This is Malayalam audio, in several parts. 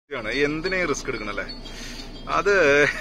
ആണ് എന്തിനാ റിസ്ക് എടുക്കണല്ലേ അത്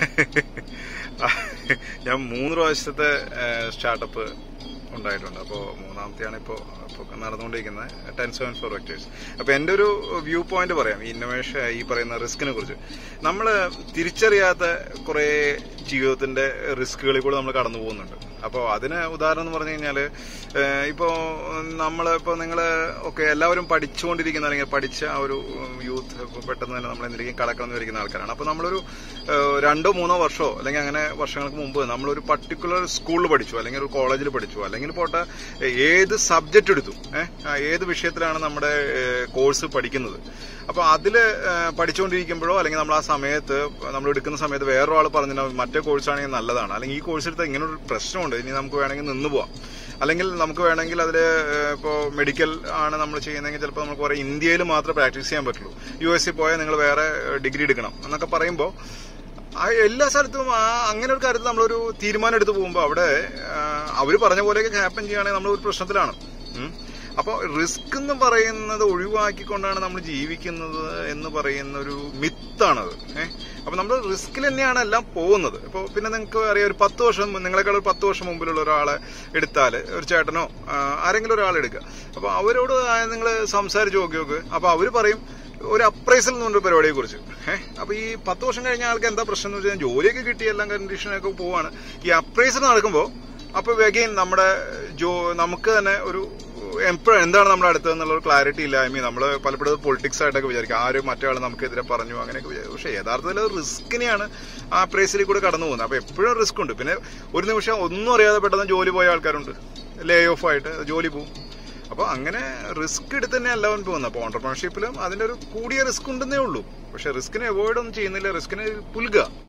ഞാൻ മൂന്ന് പ്രാവശ്യത്തെ സ്റ്റാർട്ടപ്പ് ഉണ്ടായിട്ടുണ്ട് അപ്പോൾ മൂന്നാമത്തെയാണ് ഇപ്പോൾ ഇപ്പോൾ നടന്നുകൊണ്ടിരിക്കുന്നത് ടെൻ സെവൻ ഫോർ വെക്ടേഴ്സ് അപ്പോൾ എൻ്റെ ഒരു വ്യൂ പോയിന്റ് പറയാം ഈ ഇന്നോവേഷൻ ഈ പറയുന്ന റിസ്കിനെ കുറിച്ച് നമ്മൾ തിരിച്ചറിയാത്ത കുറേ ജീവിതത്തിന്റെ റിസ്കുകളിൽ കൂടെ നമ്മൾ കടന്നു പോകുന്നുണ്ട് അപ്പോൾ അതിന് ഉദാഹരണം എന്ന് പറഞ്ഞു കഴിഞ്ഞാൽ ഇപ്പോൾ നമ്മളിപ്പോൾ നിങ്ങൾ ഒക്കെ എല്ലാവരും പഠിച്ചുകൊണ്ടിരിക്കുന്ന അല്ലെങ്കിൽ പഠിച്ച ആ ഒരു യൂത്ത് പെട്ടെന്ന് തന്നെ നമ്മൾ എന്തെങ്കിലും കടക്കണം വിചാരിക്കുന്ന ആൾക്കാരാണ് അപ്പോൾ നമ്മളൊരു ഏഹ്, രണ്ടോ മൂന്നോ വർഷമോ അല്ലെങ്കിൽ അങ്ങനെ വർഷങ്ങൾക്ക് മുമ്പ് നമ്മളൊരു പർട്ടിക്കുലർ സ്കൂളിൽ പഠിച്ചു അല്ലെങ്കിൽ ഒരു കോളേജിൽ പഠിച്ചു അല്ലെങ്കിൽ പോട്ടെ ഏത് സബ്ജക്റ്റ് എടുത്തു ഏഹ്, ആ, ഏത് വിഷയത്തിലാണ് നമ്മുടെ കോഴ്സ് പഠിക്കുന്നത് അപ്പോൾ അതിൽ പഠിച്ചുകൊണ്ടിരിക്കുമ്പോഴോ അല്ലെങ്കിൽ നമ്മൾ ആ സമയത്ത് നമ്മൾ എടുക്കുന്ന സമയത്ത് വേറൊരാൾ പറഞ്ഞാൽ മറ്റേ കോഴ്സാണെങ്കിൽ നല്ലതാണ് അല്ലെങ്കിൽ ഈ കോഴ്സ് എടുത്താൽ ഇങ്ങനെ ഒരു പ്രശ്നമുണ്ട് ഇനി നമുക്ക് വേണമെങ്കിൽ നിന്ന് പോവാം അല്ലെങ്കിൽ നമുക്ക് വേണമെങ്കിൽ അതിൽ ഇപ്പോൾ മെഡിക്കൽ ആണ് നമ്മൾ ചെയ്യുന്നതെങ്കിൽ ചിലപ്പോൾ നമുക്ക് പറയാം ഇന്ത്യയിൽ മാത്രമേ പ്രാക്ടീസ് ചെയ്യാൻ പറ്റുള്ളൂ യു എസ് പോയാൽ നിങ്ങൾ വേറെ ഡിഗ്രി എടുക്കണം എന്നൊക്കെ പറയുമ്പോൾ ആ എല്ലാ സ്ഥലത്തും ആ അങ്ങനെ ഒരു കാര്യത്തിൽ നമ്മളൊരു തീരുമാനം എടുത്ത് പോകുമ്പോൾ അവിടെ അവർ പറഞ്ഞ പോലെയൊക്കെ ഹാപ്പൻ ചെയ്യുകയാണെങ്കിൽ നമ്മൾ ഒരു പ്രശ്നത്തിലാണ് ഉം. അപ്പോൾ റിസ്ക് എന്ന് പറയുന്നത് ഒഴിവാക്കിക്കൊണ്ടാണ് നമ്മൾ ജീവിക്കുന്നത് എന്ന് പറയുന്ന ഒരു മിത്താണത് ഏഹ് അപ്പൊ നമ്മൾ റിസ്കിൽ തന്നെയാണ് എല്ലാം പോകുന്നത് ഇപ്പോൾ പിന്നെ നിങ്ങൾക്ക് അറിയാം ഒരു പത്ത് വർഷം മുമ്പ്- നിങ്ങളെക്കാൾ ഒരു പത്ത് വർഷം മുമ്പിലുള്ള ഒരാളെ എടുത്താൽ ഒരു ചേട്ടനോ ആ, ആരെങ്കിലും ഒരാളെ എടുക്കുക അപ്പോൾ അവരോട് നിങ്ങൾ സംസാരിച്ച് നോക്കി നോക്ക് അപ്പോൾ അവർ പറയും ഒരു അപ്രൈസൽ എന്ന് പറഞ്ഞ പരിപാടിയെ കുറിച്ച് ഏഹ് അപ്പൊ ഈ പത്ത് വർഷം കഴിഞ്ഞ ആൾക്ക് എന്താ പ്രശ്നം എന്ന് വെച്ചാൽ ജോലിയൊക്കെ കിട്ടി എല്ലാം കണ്ടീഷനൊക്കെ പോവാണ് ഈ അപ്രൈസൽ നടക്കുമ്പോൾ അപ്പൊ അഗെയിൻ നമ്മുടെ ജോ നമുക്ക് തന്നെ ഒരു എപ്പോഴും എന്താണ് നമ്മുടെ അടുത്ത് എന്നുള്ള ഒരു ക്ലാരിറ്റി ഇല്ലായ്മ നമ്മൾ പലപ്പോഴും പൊളിറ്റിക്സ് ആയിട്ടൊക്കെ വിചാരിക്കും ആരും മറ്റേ ആൾ നമുക്കെതിരെ പറഞ്ഞു അങ്ങനെയൊക്കെ വിചാരിക്കും പക്ഷേ യഥാർത്ഥത്തിൽ റിസ്കിനെയാണ് ആ പ്രൈസിൽ കൂടെ കടന്നു പോകുന്നത് അപ്പൊ എപ്പോഴും റിസ്ക് ഉണ്ട് പിന്നെ ഒരു നിമിഷം ഒന്നും അറിയാതെ പെട്ടെന്ന് ജോലി പോയ ആൾക്കാരുണ്ട് ലേ ഓഫ് ആയിട്ട് ജോലി പോകും അപ്പോൾ അങ്ങനെ റിസ്ക് എടുത്ത് തന്നെ എല്ലാവരും പോകുന്നത് അപ്പോൾ ഓണ്ടർപ്രണർഷിപ്പിലും അതിന്റെ ഒരു കൂടിയ റിസ്ക് ഉണ്ടെന്നേ ഉള്ളൂ പക്ഷെ റിസ്കിനെ അവോയ്ഡ് ഒന്നും ചെയ്യുന്നില്ല റിസ്കിനെ പുൽകുക